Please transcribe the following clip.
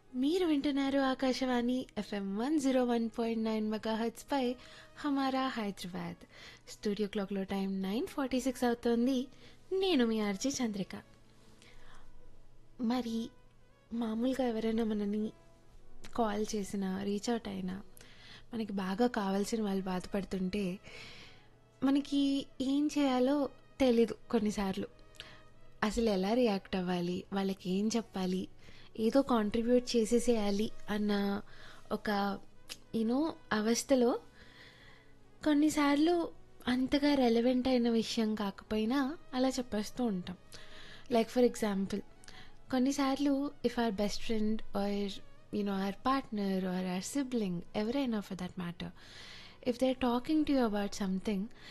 మీరు వింటున్నారు Akashvani FM one zero one point nine megahertz పై హమారా హైదరాబాద్ స్టూడియో క్లాక్లో టైం నైన్ ఫార్టీ సిక్స్ అవుతోంది నేను మీ ఆర్జీ చంద్రిక మరి మామూలుగా ఎవరైనా మనని కాల్ చేసినా రీచ్ అవుట్ అయినా మనకి బాగా కావాల్సిన వాళ్ళు బాధపడుతుంటే మనకి ఏం చేయాలో తెలీదు కొన్నిసార్లు అసలు ఎలా రియాక్ట్ అవ్వాలి వాళ్ళకి ఏం చెప్పాలి ఏదో కాంట్రిబ్యూట్ చేసేసేయాలి అన్న ఒక యూనో అవస్థలో కొన్నిసార్లు అంతగా రెలవెంట్ అయిన విషయం కాకపోయినా అలా చెప్పేస్తూ ఉంటాం లైక్ ఫర్ ఎగ్జాంపుల్ కొన్నిసార్లు if or best friend or you know or partner or or sibling ఎవరైనా for that matter if they are talking to you about something